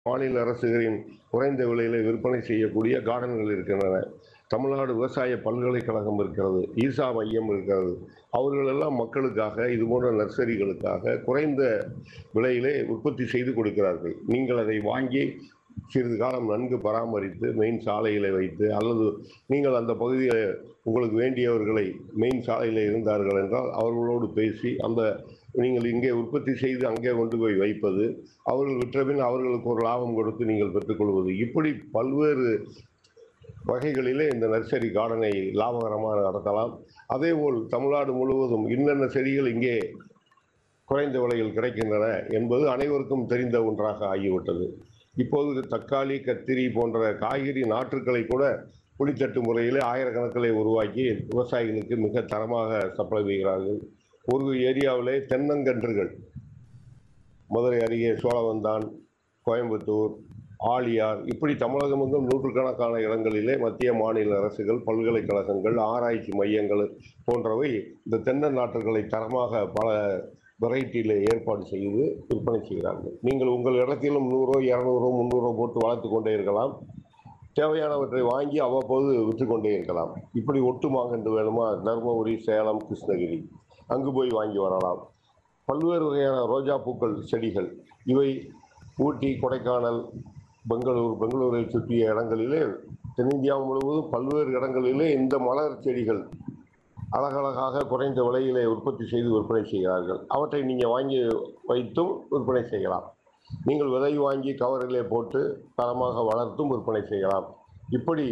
மாநில அரசுகளின் குறைந்த விலையில விற்பனை செய்யக்கூடிய கார்டன்கள் இருக்கின்றன தமிழ்நாடு விவசாய பல்கலைக்கழகம் இருக்கிறது ஈசா மையம் இருக்கிறது அவர்களெல்லாம் மக்களுக்காக இது போன்ற நர்சரிகளுக்காக குறைந்த விலையிலே உற்பத்தி செய்து கொடுக்கிறார்கள் நீங்கள் அதை வாங்கி சிறிது காலம் நன்கு பராமரித்து மெயின் சாலையில் வைத்து அல்லது நீங்கள் அந்த பகுதியில் உங்களுக்கு வேண்டியவர்களை மெயின் சாலையில் இருந்தார்கள் என்றால் அவர்களோடு பேசி அந்த நீங்கள் இங்கே உற்பத்தி செய்து அங்கே கொண்டு போய் வைப்பது அவர்கள் விற்றபின் அவர்களுக்கு ஒரு லாபம் கொடுத்து நீங்கள் பெற்றுக்கொள்வது இப்படி பல்வேறு வகைகளிலே இந்த நர்சரி கார்டனை லாபகரமாக நடத்தலாம் அதேபோல் தமிழ்நாடு முழுவதும் என்னென்ன செடிகள் இங்கே குறைந்த விலையில் கிடைக்கின்றன என்பது அனைவருக்கும் தெரிந்த ஒன்றாக ஆகிவிட்டது இப்போது தக்காளி கத்திரி போன்ற காய்கறி நாற்றுக்களை கூட குழித்தட்டு முறையில் ஆயிரக்கணக்கிலே உருவாக்கி விவசாயிகளுக்கு மிக தரமாக சப்ளை செய்கிறார்கள் ஒரு ஏரியாவிலே தென்னங்கன்றுகள் மதுரை அருகே சோழவந்தான் கோயம்புத்தூர் ஆழியார் இப்படி தமிழகம் எங்கும் நூற்றுக்கணக்கான இடங்களிலே மத்திய மாநில அரசுகள் பல்கலைக்கழகங்கள் ஆராய்ச்சி மையங்கள் போன்றவை இந்த தென்னை நாற்றுகளை தரமாக பல வெரைட்டியில் ஏற்பாடு செய்து விற்பனை செய்கிறார்கள் நீங்கள் உங்கள் இடத்திலும் நூறோ இரநூறோ முந்நூறோ போட்டு வளர்த்து கொண்டே இருக்கலாம் தேவையானவற்றை வாங்கி அவ்வப்போது விற்று கொண்டே இருக்கலாம் இப்படி ஒட்டு மாங்கன்று வேணுமா தருமபுரி சேலம் கிருஷ்ணகிரி அங்கு போய் வாங்கி வரலாம் பல்வேறு வகையான ரோஜா பூக்கள் செடிகள் இவை ஊட்டி கொடைக்கானல் பெங்களூர் பெங்களூரை சுற்றிய இடங்களிலே தென்னிந்தியா முழுவதும் பல்வேறு இடங்களிலே இந்த மலர் செடிகள் அழகழகாக குறைந்த விலையிலே உற்பத்தி செய்து விற்பனை செய்கிறார்கள் அவற்றை நீங்கள் வாங்கி வைத்தும் விற்பனை செய்யலாம் நீங்கள் விதை வாங்கி கவரிலே போட்டு தரமாக வளர்த்தும் விற்பனை செய்யலாம் இப்படி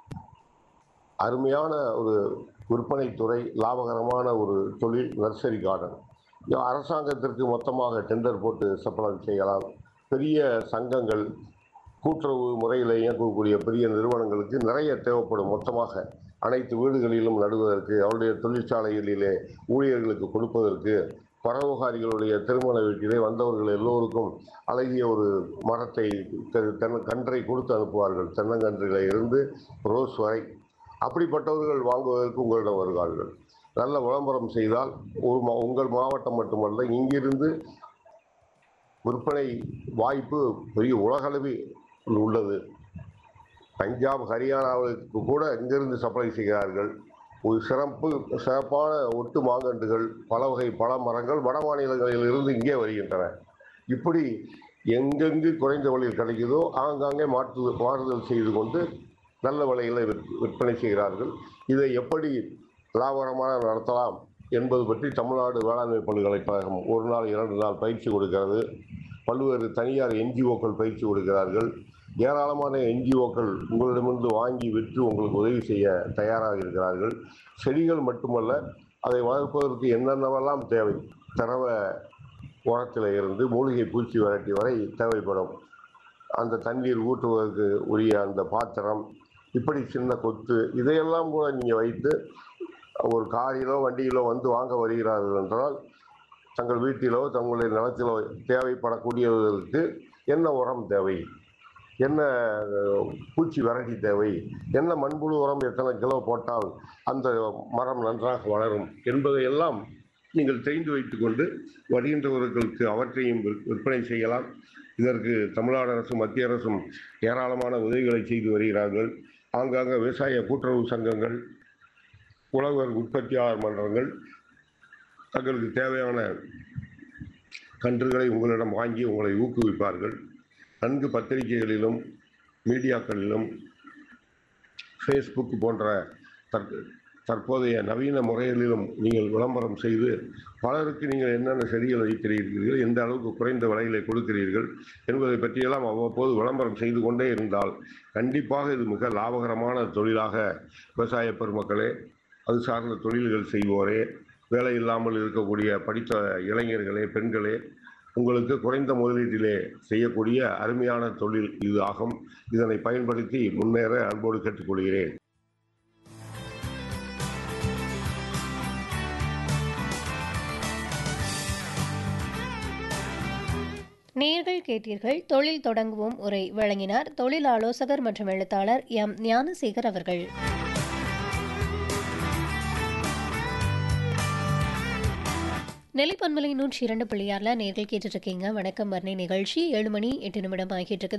அருமையான ஒரு விற்பனை துறை லாபகரமான ஒரு தொழில் நர்சரி கார்டன் இது அரசாங்கத்திற்கு மொத்தமாக டெண்டர் போட்டு சப்ளை செய்யலாம் பெரிய சங்கங்கள் கூட்டுறவு முறையில் இயக்கக்கூடிய பெரிய நிறுவனங்களுக்கு நிறைய தேவைப்படும் மொத்தமாக அனைத்து வீடுகளிலும் நடுவதற்கு அவருடைய தொழிற்சாலைகளிலே ஊழியர்களுக்கு கொடுப்பதற்கு பரோபகாரிகளுடைய திருமண வீட்டிலே வந்தவர்கள் எல்லோருக்கும் அழகிய ஒரு மரத்தை க- தென்ன கன்றை கொடுத்து அனுப்புவார்கள் தென்னங்கன்றில இருந்து ரோஸ் வரை அப்படிப்பட்டவர்கள் வாங்குவதற்கு உங்களிடம் வருவார்கள் நல்ல விளம்பரம் செய்தால் ஒரு மா உங்கள் மாவட்டம் மட்டுமல்ல இங்கிருந்து விற்பனை வாய்ப்பு பெரிய உலகளவில் உள்ளது பஞ்சாப் ஹரியானாவுக்கு கூட இங்கிருந்து சப்ளை செய்கிறார்கள் ஒரு சிறப்பு சிறப்பான ஒட்டு மாங்கன்றுகள் பல வகை பல மரங்கள் வட மாநிலங்களில் இருந்து இங்கே வருகின்றன இப்படி எங்கெங்கு குறைந்த விலையில் கிடைக்குதோ ஆங்காங்கே மாற்று மாறுதல் செய்து கொண்டு நல்ல விலையில் விற்- விற்பனை செய்கிறார்கள் இதை எப்படி லாபகரமாக நடத்தலாம் என்பது பற்றி தமிழ்நாடு வேளாண்மை பல்கலைக்கழகம் ஒரு நாள் இரண்டு நாள் பயிற்சி கொடுக்கிறது பல்வேறு தனியார் என்ஜிஓக்கள் பயிற்சி கொடுக்கிறார்கள் ஏராளமான என்ஜிஓக்கள் உங்களிடமிருந்து வாங்கி விற்று உங்களுக்கு உதவி செய்ய தயாராக இருக்கிறார்கள் செடிகள் மட்டுமல்ல அதை வளர்ப்பதற்கு என்னென்னவெல்லாம் தேவை தரவ உரத்தில் இருந்து மூலிகை பூச்சி வெரைட்டி வரை தேவைப்படும் அந்த தண்ணீர் ஊற்றுவதற்கு உரிய அந்த பாத்திரம் இப்படி சின்ன கொத்து இதையெல்லாம் கூட நீங்கள் வைத்து ஒரு காரிலோ வண்டியிலோ வந்து வாங்க வருகிறார்கள் என்றால் தங்கள் வீட்டிலோ தங்களுடைய நிலத்திலோ தேவைப்படக்கூடியவர்களுக்கு என்ன உரம் தேவை என்ன அஹ், பூச்சி வெரைட்டி தேவை என்ன மண்புழு உரம் எத்தனை கிலோ போட்டால் அந்த மரம் நன்றாக வளரும் என்பதையெல்லாம் நீங்கள் தெரிந்து வைத்துக்கொண்டு வருகின்றவர்களுக்கு அவற்றையும் விற்- விற்பனை செய்யலாம் இதற்கு தமிழ்நாடு அரசும் மத்திய அரசும் ஏராளமான உதவிகளை செய்து வருகிறார்கள் ஆங்காங்க விவசாய கூட்டுறவு சங்கங்கள் உழவர் உற்பத்தியாளர் மன்றங்கள் தங்களுக்கு தேவையான கன்றுகளை உங்களிடம் வாங்கி உங்களை ஊக்குவிப்பார்கள் நன்கு பத்திரிகைகளிலும் மீடியாக்களிலும் ஃபேஸ்புக் போன்ற தற் தற்போதைய நவீன முறைகளிலும் நீங்கள் விளம்பரம் செய்து பலருக்கு நீங்கள் என்னென்ன செடிகள் வைக்கிறீர்கள் எந்த அளவுக்கு குறைந்த விலையிலே கொடுக்கிறீர்கள் என்பதை பற்றியெல்லாம் அவ்வப்போது விளம்பரம் செய்து கொண்டே இருந்தால் கண்டிப்பாக இது மிக லாபகரமான தொழிலாக விவசாய பெருமக்களே அது சார்ந்த தொழில்கள் செய்வோரே வேலை இல்லாமல் இருக்கக்கூடிய படித்த இளைஞர்களே பெண்களே உங்களுக்கு குறைந்த முதலீட்டிலே செய்யக்கூடிய அருமையான தொழில் இது ஆகும் இதனை பயன்படுத்தி முன்னேற அன்போடு கேட்டுக்கொள்கிறேன் நேர்கள் கேட்டீர்கள் தொழில் தொடங்குவோம் உரை வழங்கினார் தொழில் ஆலோசகர் மற்றும் எழுத்தாளர் எம் ஞானசேகர் அவர்கள் நெல்லிப்பன்மலை நூற்றி இரண்டு பிள்ளையார்ல நேர்கள் கேட்டுட்டு இருக்கீங்க வணக்கம் வர்ணை நிகழ்ச்சி ஏழு மணி எட்டு நிமிடம் ஆகிட்டு இருக்குது